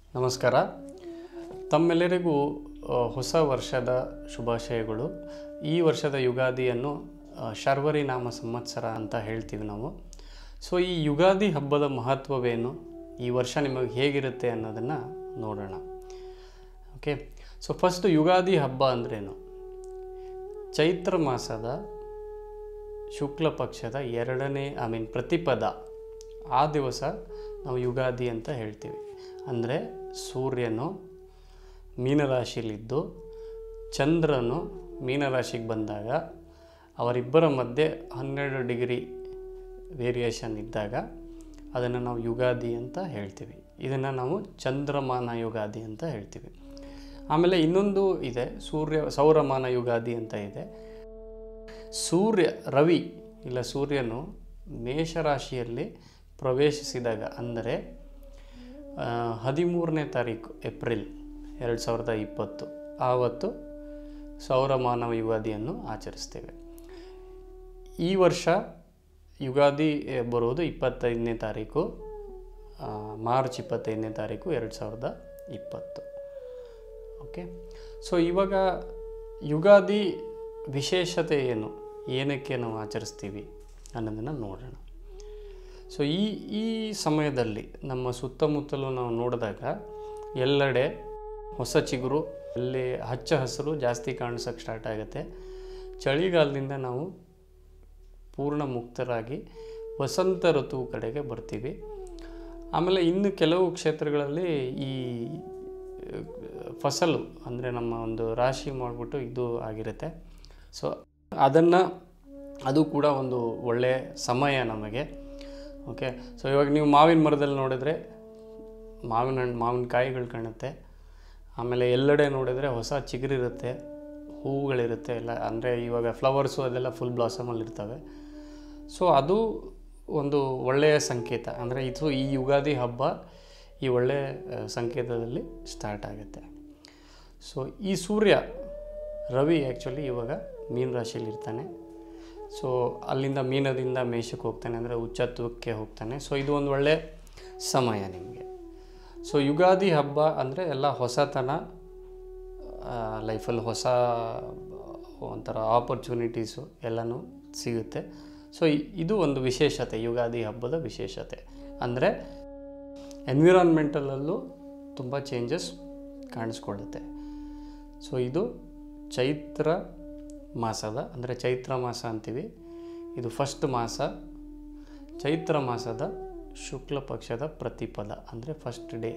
ನಮಸ್ಕಾರ ತಮ್ಮೆಲ್ಲರಿಗೂ ಆ, ಹೊಸ ವರ್ಷದ ಶುಭಾಶಯಗಳು ಈ ವರ್ಷದ ಯುಗಾದಿಯನ್ನು ಆ, ಶರ್ವರಿ ನಾಮ ಸಂವತ್ಸರ ಅಂತ ಹೇಳ್ತೀವಿ ನಾವು ಸೊ ಈ ಯುಗಾದಿ ಹಬ್ಬದ ಮಹತ್ವವೇನು ಈ ವರ್ಷ ನಿಮಗೆ ಹೇಗಿರುತ್ತೆ ಅನ್ನೋದನ್ನು ನೋಡೋಣ ಓಕೆ ಸೊ ಫಸ್ಟ್ ಯುಗಾದಿ ಹಬ್ಬ ಅಂದ್ರೇನು ಚೈತ್ರ ಮಾಸದ ಶುಕ್ಲ ಪಕ್ಷದ ಎರಡನೇ ಐ ಮೀನ್ ಪ್ರತಿಪದ ಆ ದಿವಸ ನಾವು ಯುಗಾದಿ ಅಂತ ಹೇಳ್ತೀವಿ ಅಂದರೆ ಸೂರ್ಯನು ಮೀನರಾಶಿಯಲ್ಲಿದ್ದು ಚಂದ್ರನು ಮೀನರಾಶಿಗೆ ಬಂದಾಗ ಅವರಿಬ್ಬರ ಮಧ್ಯೆ ಹನ್ನೆರಡು ಡಿಗ್ರಿ ವೇರಿಯೇಷನ್ ಇದ್ದಾಗ ಅದನ್ನು ನಾವು ಯುಗಾದಿ ಅಂತ ಹೇಳ್ತೀವಿ ಇದನ್ನು ನಾವು ಚಂದ್ರಮಾನ ಯುಗಾದಿ ಅಂತ ಹೇಳ್ತೀವಿ ಆಮೇಲೆ ಇನ್ನೊಂದು ಇದೆ ಸೂರ್ಯ ಸೌರಮಾನ ಯುಗಾದಿ ಅಂತ ಇದೆ ಸೂರ್ಯ ರವಿ ಇಲ್ಲ ಸೂರ್ಯನು ಮೇಷರಾಶಿಯಲ್ಲಿ ಪ್ರವೇಶಿಸಿದಾಗ ಅಂದರೆ ಆ, ಹದಿಮೂರನೇ ತಾರೀಕು ಏಪ್ರಿಲ್ ಎರಡು ಸಾವಿರದ ಇಪ್ಪತ್ತು ಆವತ್ತು ಸೌರಮಾನ ಯುಗಾದಿಯನ್ನು ಆಚರಿಸ್ತೇವೆ ಈ ವರ್ಷ ಯುಗಾದಿ ಎ, ಬರುವುದು ಇಪ್ಪತ್ತೈದನೇ ತಾರೀಕು ಆ, ಮಾರ್ಚ್ ಇಪ್ಪತ್ತೈದನೇ ತಾರೀಕು ಎರಡು ಸಾವಿರದ ಇಪ್ಪತ್ತು ಓಕೆ ಸೊ ಇವಾಗ ಯುಗಾದಿ ವಿಶೇಷತೆ ಏನು ಏನಕ್ಕೆ ನಾವು ಆಚರಿಸ್ತೀವಿ ಅನ್ನೋದನ್ನು ನೋಡೋಣ ಸೊ ಈ ಈ ಸಮಯದಲ್ಲಿ ನಮ್ಮ ಸುತ್ತಮುತ್ತಲು ನಾವು ನೋಡಿದಾಗ ಎಲ್ಲೆಡೆ ಹೊಸ ಚಿಗುರು ಅಲ್ಲಿ ಹಚ್ಚ ಹಸಿರು ಜಾಸ್ತಿ ಕಾಣಿಸೋಕ್ಕೆ ಸ್ಟಾರ್ಟ್ ಆಗುತ್ತೆ ಚಳಿಗಾಲದಿಂದ ನಾವು ಪೂರ್ಣ ಮುಕ್ತರಾಗಿ ವಸಂತ ಋತು ಕಡೆಗೆ ಬರ್ತೀವಿ ಆಮೇಲೆ ಇನ್ನು ಕೆಲವು ಕ್ಷೇತ್ರಗಳಲ್ಲಿ ಈ ಆ, ಫಸಲು ಅಂದರೆ ನಮ್ಮ ಒಂದು ರಾಶಿ ಮಾಡಿಬಿಟ್ಟು ಇದು ಆಗಿರುತ್ತೆ ಸೊ ಅದನ್ನು ಅದು ಕೂಡ ಒಂದು ಒಳ್ಳೆಯ ಸಮಯ ನಮಗೆ ಓಕೆ ಸೊ ಇವಾಗ ನೀವು ಮಾವಿನ ಮರದಲ್ಲಿ ನೋಡಿದ್ರೆ ಮಾವಿನ ಹಣ್ಣು ಮಾವಿನಕಾಯಿಗಳು ಕಾಣುತ್ತೆ ಆಮೇಲೆ ಎಲ್ಲೆಡೆ ನೋಡಿದರೆ ಹೊಸ ಚಿಗುರಿರುತ್ತೆ ಹೂವುಗಳಿರುತ್ತೆ ಎಲ್ಲ ಅಂದರೆ ಇವಾಗ ಫ್ಲವರ್ಸು ಅದೆಲ್ಲ ಫುಲ್ ಬ್ಲಾಸಮಲ್ಲಿ ಇರ್ತವೆ ಸೊ ಅದು ಒಂದು ಒಳ್ಳೆಯ ಸಂಕೇತ ಅಂದರೆ ಇದು ಈ ಯುಗಾದಿ ಹಬ್ಬ ಈ ಒಳ್ಳೆಯ ಆ, ಸಂಕೇತದಲ್ಲಿ ಸ್ಟಾರ್ಟ್ ಆಗುತ್ತೆ ಸೊ ಈ ಸೂರ್ಯ ರವಿ ಆ್ಯಕ್ಚುಲಿ ಇವಾಗ ಮೀನ ರಾಶಿಯಲ್ಲಿ ಇರ್ತಾನೆ ಸೊ ಅಲ್ಲಿಂದ ಮೀನದಿಂದ ಮೇಷಕ್ಕೆ ಹೋಗ್ತಾನೆ ಅಂದರೆ ಉಚ್ಚತ್ವಕ್ಕೆ ಹೋಗ್ತಾನೆ ಸೊ ಇದು ಒಂದು ಒಳ್ಳೆಯ ಸಮಯ ನಿಮಗೆ ಸೊ ಯುಗಾದಿ ಹಬ್ಬ ಅಂದರೆ ಎಲ್ಲ ಹೊಸತನ ಲೈಫಲ್ಲಿ ಹೊಸ ಒಂಥರ ಆಪರ್ಚುನಿಟೀಸು ಎಲ್ಲನೂ ಸಿಗುತ್ತೆ ಸೊ ಇದು ಒಂದು ವಿಶೇಷತೆ ಯುಗಾದಿ ಹಬ್ಬದ ವಿಶೇಷತೆ ಅಂದರೆ ಎನ್ವಿರಾನ್ಮೆಂಟಲಲ್ಲೂ ತುಂಬ ಚೇಂಜಸ್ ಕಾಣಿಸ್ಕೊಳ್ಳುತ್ತೆ ಸೊ ಇದು ಚೈತ್ರ ಮಾಸದ ಅಂದರೆ ಚೈತ್ರ ಮಾಸ ಅಂತೀವಿ ಇದು ಫಸ್ಟ್ ಮಾಸ ಚೈತ್ರ ಮಾಸದ ಶುಕ್ಲ ಪಕ್ಷದ ಪ್ರತಿಪದ ಅಂದರೆ ಫಸ್ಟ್ ಡೇ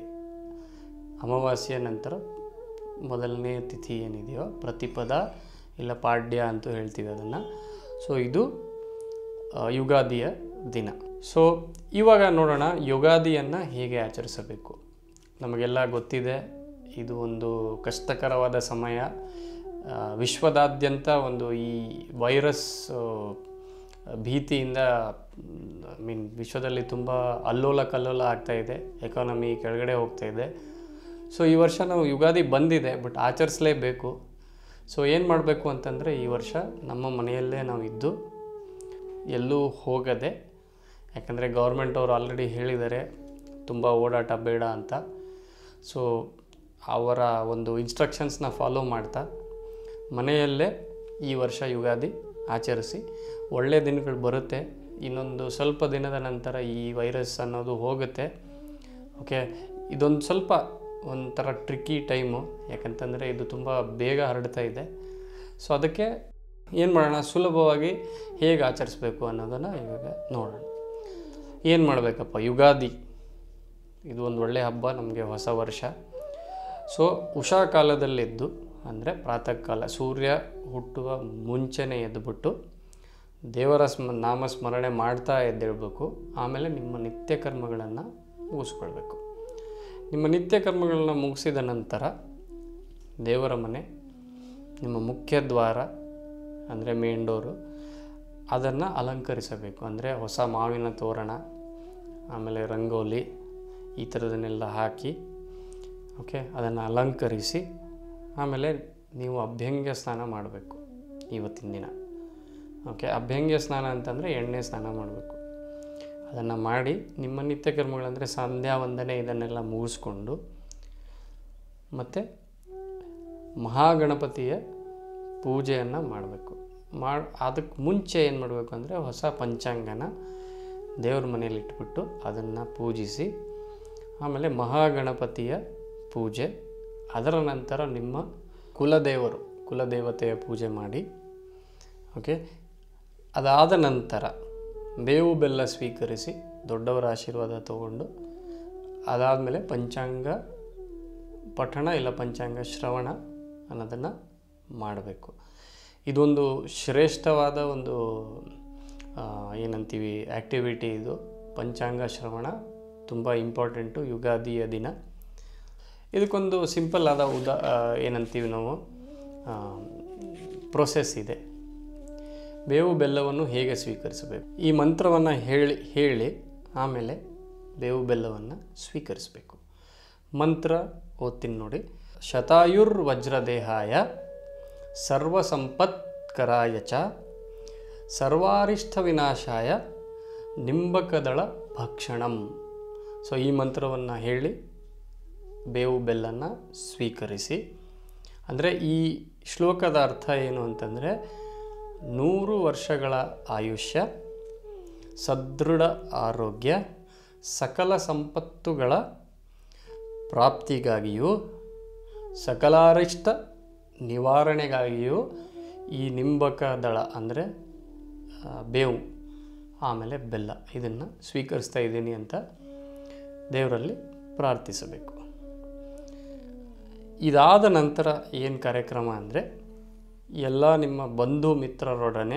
ಅಮಾವಾಸ್ಯೆ ನಂತರ ಮೊದಲನೇ ತಿಥಿ ಏನಿದೆಯೋ ಪ್ರತಿಪದ ಇಲ್ಲ ಪಾಡ್ಯ ಅಂತೂ ಹೇಳ್ತೀವಿ ಅದನ್ನು ಸೊ ಇದು ಆ, ಯುಗಾದಿಯ ದಿನ ಸೊ ಇವಾಗ ನೋಡೋಣ ಯುಗಾದಿಯನ್ನು ಹೇಗೆ ಆಚರಿಸಬೇಕು ನಮಗೆಲ್ಲ ಗೊತ್ತಿದೆ ಇದು ಒಂದು ಕಷ್ಟಕರವಾದ ಸಮಯ ಆ, ವಿಶ್ವದಾದ್ಯಂತ ಒಂದು ಈ ವೈರಸ್ ಆ, ಭೀತಿಯಿಂದ ಐ ಮೀನ್ ವಿಶ್ವದಲ್ಲಿ ತುಂಬ ಅಲ್ಲೋಲ ಕಲ್ಲೋಲ ಆಗ್ತಾ ಇದೆ ಎಕಾನಮಿ ಕೆಳಗಡೆ ಹೋಗ್ತಾ ಇದೆ ಸೊ ಈ ವರ್ಷ ನಾವು ಯುಗಾದಿ ಬಂದಿದೆ ಬಟ್ ಆಚರಿಸಲೇಬೇಕು ಸೊ ಏನು ಮಾಡಬೇಕು ಅಂತಂದರೆ ಈ ವರ್ಷ ನಮ್ಮ ಮನೆಯಲ್ಲೇ ನಾವು ಇದ್ದು ಎಲ್ಲೂ ಹೋಗದೆ ಯಾಕಂದರೆ ಗೌರ್ಮೆಂಟ್ ಅವರು ಆಲ್ರೆಡಿ ಹೇಳಿದ್ದಾರೆ ತುಂಬ ಓಡಾಟ ಬೇಡ ಅಂತ ಸೊ ಅವರ ಒಂದು ಇನ್ಸ್ಟ್ರಕ್ಷನ್ಸ್ನ ಫಾಲೋ ಮಾಡ್ತಾ ಮನೆಯಲ್ಲೇ ಈ ವರ್ಷ ಯುಗಾದಿ ಆಚರಿಸಿ ಒಳ್ಳೆಯ ದಿನಗಳು ಬರುತ್ತೆ ಇನ್ನೊಂದು ಸ್ವಲ್ಪ ದಿನದ ನಂತರ ಈ ವೈರಸ್ ಅನ್ನೋದು ಹೋಗುತ್ತೆ ಓಕೆ ಇದೊಂದು ಸ್ವಲ್ಪ ಒಂಥರ ಟ್ರಿಕ್ಕಿ ಟೈಮು ಯಾಕಂತಂದರೆ ಇದು ತುಂಬ ಬೇಗ ಹರಡ್ತಾ ಇದೆ ಸೊ ಅದಕ್ಕೆ ಏನು ಮಾಡೋಣ ಸುಲಭವಾಗಿ ಹೇಗೆ ಆಚರಿಸ್ಬೇಕು ಅನ್ನೋದನ್ನು ಇವಾಗ ನೋಡೋಣ ಏನು ಮಾಡಬೇಕಪ್ಪ ಯುಗಾದಿ ಇದು ಒಂದು ಒಳ್ಳೆಯ ಹಬ್ಬ ನಮಗೆ ಹೊಸ ವರ್ಷ ಸೊ ಉಷಾ ಕಾಲದಲ್ಲೆದ್ದು ಅಂದರೆ ಪ್ರಾತಃ ಕಾಲ ಸೂರ್ಯ ಹುಟ್ಟುವ ಮುಂಚೆನೇ ಎದ್ದುಬಿಟ್ಟು ದೇವರ ಸ್ಮ ನಾಮಸ್ಮರಣೆ ಮಾಡ್ತಾ ಎದ್ದೇಳಬೇಕು ಆಮೇಲೆ ನಿಮ್ಮ ನಿತ್ಯ ಕರ್ಮಗಳನ್ನು ಮುಗಿಸ್ಕೊಳ್ಬೇಕು ನಿಮ್ಮ ನಿತ್ಯ ಕರ್ಮಗಳನ್ನ ಮುಗಿಸಿದ ನಂತರ ದೇವರ ಮನೆ ನಿಮ್ಮ ಮುಖ್ಯ ದ್ವಾರ ಅಂದರೆ ಮೇನ್ ಡೋರು ಅದನ್ನು ಅಲಂಕರಿಸಬೇಕು ಅಂದರೆ ಹೊಸ ಮಾವಿನ ತೋರಣ ಆಮೇಲೆ ರಂಗೋಲಿ ಈ ಥರದನ್ನೆಲ್ಲ ಹಾಕಿ ಓಕೆ ಅದನ್ನು ಅಲಂಕರಿಸಿ ಆಮೇಲೆ ನೀವು ಅಭ್ಯಂಗ್ಯ ಸ್ನಾನ ಮಾಡಬೇಕು ಇವತ್ತಿನ ದಿನ ಓಕೆ ಅಭ್ಯಂಗ್ಯ ಸ್ನಾನ ಅಂತಂದರೆ ಎಣ್ಣೆ ಸ್ನಾನ ಮಾಡಬೇಕು ಅದನ್ನು ಮಾಡಿ ನಿಮ್ಮ ನಿತ್ಯ ಕರ್ಮಗಳಂದರೆ ಸಂಧ್ಯಾ ವಂದನೆ ಇದನ್ನೆಲ್ಲ ಮುಗಿಸ್ಕೊಂಡು ಮತ್ತು ಮಹಾಗಣಪತಿಯ ಪೂಜೆಯನ್ನು ಮಾಡಬೇಕು ಮಾಡಿ ಅದಕ್ಕೆ ಮುಂಚೆ ಏನು ಮಾಡಬೇಕು ಅಂದರೆ ಹೊಸ ಪಂಚಾಂಗನ ದೇವ್ರ ಮನೇಲಿ ಇಟ್ಬಿಟ್ಟು ಅದನ್ನು ಪೂಜಿಸಿ ಆಮೇಲೆ ಮಹಾಗಣಪತಿಯ ಪೂಜೆ ಅದರ ನಂತರ ನಿಮ್ಮ ಕುಲದೇವರು ಕುಲದೇವತೆಯ ಪೂಜೆ ಮಾಡಿ ಓಕೆ ಅದಾದ ನಂತರ ಬೇವು ಬೆಲ್ಲ ಸ್ವೀಕರಿಸಿ ದೊಡ್ಡವರ ಆಶೀರ್ವಾದ ತಗೊಂಡು ಅದಾದಮೇಲೆ ಪಂಚಾಂಗ ಪಠಣ ಇಲ್ಲ ಪಂಚಾಂಗ ಶ್ರವಣ ಅನ್ನೋದನ್ನು ಮಾಡಬೇಕು ಇದೊಂದು ಶ್ರೇಷ್ಠವಾದ ಒಂದು ಆ, ಏನಂತೀವಿ ಆ್ಯಕ್ಟಿವಿಟಿ ಇದು ಪಂಚಾಂಗ ಶ್ರವಣ ತುಂಬ ಇಂಪಾರ್ಟೆಂಟು ಯುಗಾದಿಯ ದಿನ ಇದಕ್ಕೊಂದು ಸಿಂಪಲ್ ಆದ ಉದಾ ಆ, ಏನಂತೀವಿ ನಾವು ಪ್ರೊಸೆಸ್ ಇದೆ ಬೇವು ಬೆಲ್ಲವನ್ನು ಹೇಗೆ ಸ್ವೀಕರಿಸಬೇಕು ಈ ಮಂತ್ರವನ್ನು ಹೇಳಿ ಹೇಳಿ ಆಮೇಲೆ ಬೇವು ಬೆಲ್ಲವನ್ನು ಸ್ವೀಕರಿಸಬೇಕು ಮಂತ್ರ ಓದ್ತೀನಿ ನೋಡಿ ಶತಾಯುರ್ ವಜ್ರದೇಹಾಯ ಸರ್ವಸಂಪತ್ಕರಾಯ ಚ ಸರ್ವಾರಿಷ್ಟ ವಿನಾಶಾಯ ನಿಂಬಕದಳ ಭಕ್ಷಣಂ ಸೊ ಈ ಮಂತ್ರವನ್ನು ಹೇಳಿ ಬೇವು ಬೆಲ್ಲನ ಸ್ವೀಕರಿಸಿ ಅಂದರೆ ಈ ಶ್ಲೋಕದ ಅರ್ಥ ಏನು ಅಂತಂದರೆ ನೂರು ವರ್ಷಗಳ ಆಯುಷ್ಯ ಸದೃಢ ಆರೋಗ್ಯ ಸಕಲ ಸಂಪತ್ತುಗಳ ಪ್ರಾಪ್ತಿಗಾಗಿಯೂ ಸಕಲಾರಿಷ್ಟ ನಿವಾರಣೆಗಾಗಿಯೂ ಈ ನಿಂಬಕ ದಳ ಅಂದರೆ ಆ, ಬೇವು ಆಮೇಲೆ ಬೆಲ್ಲ ಇದನ್ನು ಸ್ವೀಕರಿಸ್ತಾ ಇದ್ದೀನಿ ಅಂತ ದೇವರಲ್ಲಿ ಪ್ರಾರ್ಥಿಸಬೇಕು ಇದಾದ ನಂತರ ಏನು ಕಾರ್ಯಕ್ರಮ ಅಂದರೆ ಎಲ್ಲ ನಿಮ್ಮ ಬಂಧು ಮಿತ್ರರೊಡನೆ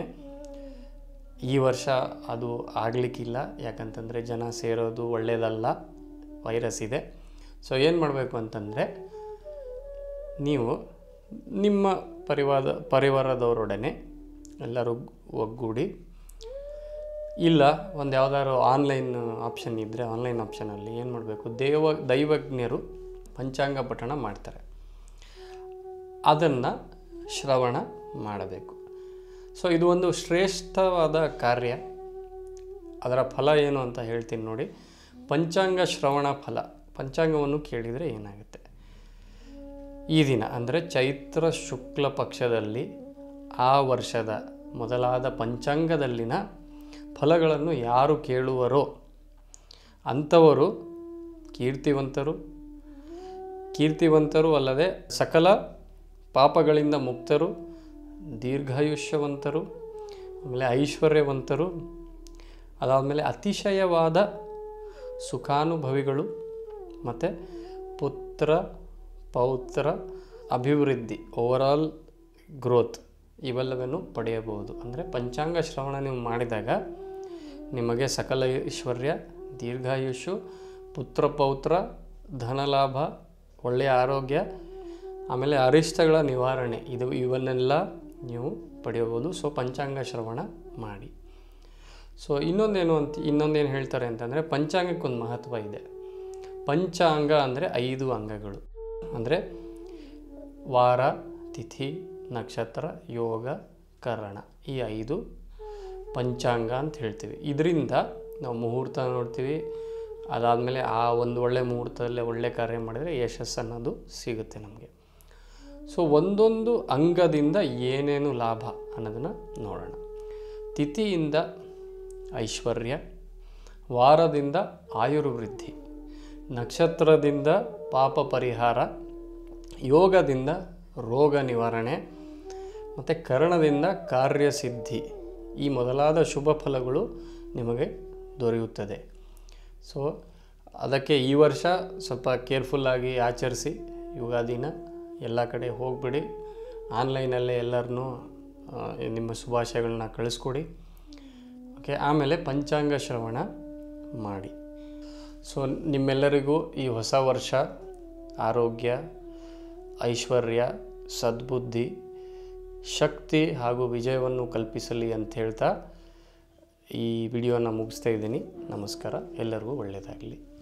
ಈ ವರ್ಷ ಅದು ಆಗಲಿಕ್ಕಿಲ್ಲ ಯಾಕಂತಂದರೆ ಜನ ಸೇರೋದು ಒಳ್ಳೆಯದಲ್ಲ ವೈರಸ್ ಇದೆ ಸೊ ಏನು ಮಾಡಬೇಕು ಅಂತಂದರೆ ನೀವು ನಿಮ್ಮ ಪರಿವಾರ ಪರಿವಾರದವರೊಡನೆ ಎಲ್ಲರೂ ಒಗ್ಗೂಡಿ ಇಲ್ಲ ಒಂದು ಯಾವ್ದಾದ್ರು ಆನ್ಲೈನ್ ಆಪ್ಷನ್ ಇದ್ದರೆ ಆನ್ಲೈನ್ ಆಪ್ಷನಲ್ಲಿ ಏನು ಮಾಡಬೇಕು ದೇವ ದೈವಜ್ಞರು ಪಂಚಾಂಗ ಪಠಣ ಮಾಡ್ತಾರೆ ಅದನ್ನು ಶ್ರವಣ ಮಾಡಬೇಕು ಸೊ ಇದು ಒಂದು ಶ್ರೇಷ್ಠವಾದ ಕಾರ್ಯ ಅದರ ಫಲ ಏನು ಅಂತ ಹೇಳ್ತೀನಿ ನೋಡಿ ಪಂಚಾಂಗ ಶ್ರವಣ ಫಲ ಪಂಚಾಂಗವನ್ನು ಕೇಳಿದರೆ ಏನಾಗುತ್ತೆ ಈ ದಿನ ಅಂದರೆ ಚೈತ್ರ ಶುಕ್ಲ ಪಕ್ಷದಲ್ಲಿ ಆ ವರ್ಷದ ಮೊದಲಾದ ಪಂಚಾಂಗದಲ್ಲಿನ ಫಲಗಳನ್ನು ಯಾರು ಕೇಳುವರೋ ಅಂಥವರು ಕೀರ್ತಿವಂತರು ಕೀರ್ತಿವಂತರು ಅಲ್ಲದೆ ಸಕಲ ಪಾಪಗಳಿಂದ ಮುಕ್ತರು ದೀರ್ಘಾಯುಷ್ಯವಂತರು ಆಮೇಲೆ ಐಶ್ವರ್ಯವಂತರು ಅದಾದಮೇಲೆ ಅತಿಶಯವಾದ ಸುಖಾನುಭವಿಗಳು ಮತ್ತು ಪುತ್ರ ಪೌತ್ರ ಅಭಿವೃದ್ಧಿ ಓವರಾಲ್ ಗ್ರೋತ್ ಇವೆಲ್ಲವನ್ನು ಪಡೆಯಬಹುದು ಅಂದರೆ ಪಂಚಾಂಗ ಶ್ರವಣ ನೀವು ಮಾಡಿದಾಗ ನಿಮಗೆ ಸಕಲ ಐಶ್ವರ್ಯ ದೀರ್ಘಾಯುಷು ಪುತ್ರ ಪೌತ್ರ ಧನಲಾಭ ಒಳ್ಳೆಯ ಆರೋಗ್ಯ ಆಮೇಲೆ ಅರಿಷ್ಟಗಳ ನಿವಾರಣೆ ಇದು ಇವನ್ನೆಲ್ಲ ನೀವು ಪಡೆಯಬಹುದು ಸೊ ಪಂಚಾಂಗ ಶ್ರವಣ ಮಾಡಿ ಸೊ ಇನ್ನೊಂದೇನು ಅಂತ ಇನ್ನೊಂದೇನು ಹೇಳ್ತಾರೆ ಅಂತಂದರೆ ಪಂಚಾಂಗಕ್ಕೊಂದು ಮಹತ್ವ ಇದೆ ಪಂಚಾಂಗ ಅಂದರೆ ಐದು ಅಂಗಗಳು ಅಂದರೆ ವಾರ ತಿಥಿ ನಕ್ಷತ್ರ ಯೋಗ ಕರಣ ಈ ಐದು ಪಂಚಾಂಗ ಅಂತ ಹೇಳ್ತೀವಿ ಇದರಿಂದ ನಾವು ಮುಹೂರ್ತ ನೋಡ್ತೀವಿ ಅದಾದಮೇಲೆ ಆ ಒಂದು ಒಳ್ಳೆ ಮುಹೂರ್ತದಲ್ಲೇ ಒಳ್ಳೆ ಕಾರ್ಯ ಮಾಡಿದರೆ ಯಶಸ್ಸು ಅನ್ನೋದು ಸಿಗುತ್ತೆ ನಮಗೆ ಸೊ ಒಂದೊಂದು ಅಂಗದಿಂದ ಏನೇನು ಲಾಭ ಅನ್ನೋದನ್ನು ನೋಡೋಣ ತಿಥಿಯಿಂದ ಐಶ್ವರ್ಯ ವಾರದಿಂದ ಆಯುರ್ವೃದ್ಧಿ ನಕ್ಷತ್ರದಿಂದ ಪಾಪ ಪರಿಹಾರ ಯೋಗದಿಂದ ರೋಗ ನಿವಾರಣೆ ಮತ್ತು ಕರ್ಣದಿಂದ ಕಾರ್ಯಸಿದ್ಧಿ ಈ ಮೊದಲಾದ ಶುಭ ಫಲಗಳು ನಿಮಗೆ ದೊರೆಯುತ್ತದೆ ಸೊ ಅದಕ್ಕೆ ಈ ವರ್ಷ ಸ್ವಲ್ಪ ಕೇರ್ಫುಲ್ಲಾಗಿ ಆಚರಿಸಿ ಯುಗಾದಿನ ಎಲ್ಲ ಕಡೆ ಹೋಗ್ಬಿಡಿ ಆನ್ಲೈನಲ್ಲೇ ಎಲ್ಲರನ್ನೂ ಆ, ನಿಮ್ಮ ಶುಭಾಶಯಗಳನ್ನ ಕಳಿಸ್ಕೊಡಿ ಓಕೆ ಆಮೇಲೆ ಪಂಚಾಂಗ ಶ್ರವಣ ಮಾಡಿ ಸೊ ನಿಮ್ಮೆಲ್ಲರಿಗೂ ಈ ಹೊಸ ವರ್ಷ ಆರೋಗ್ಯ ಐಶ್ವರ್ಯ ಸದ್ಬುದ್ಧಿ ಶಕ್ತಿ ಹಾಗೂ ವಿಜಯವನ್ನು ಕಲ್ಪಿಸಲಿ ಅಂತ ಹೇಳ್ತಾ ಈ ವಿಡಿಯೋನ ಮುಗಿಸ್ತಾ ಇದ್ದೀನಿ ನಮಸ್ಕಾರ ಎಲ್ಲರಿಗೂ ಒಳ್ಳೆಯದಾಗಲಿ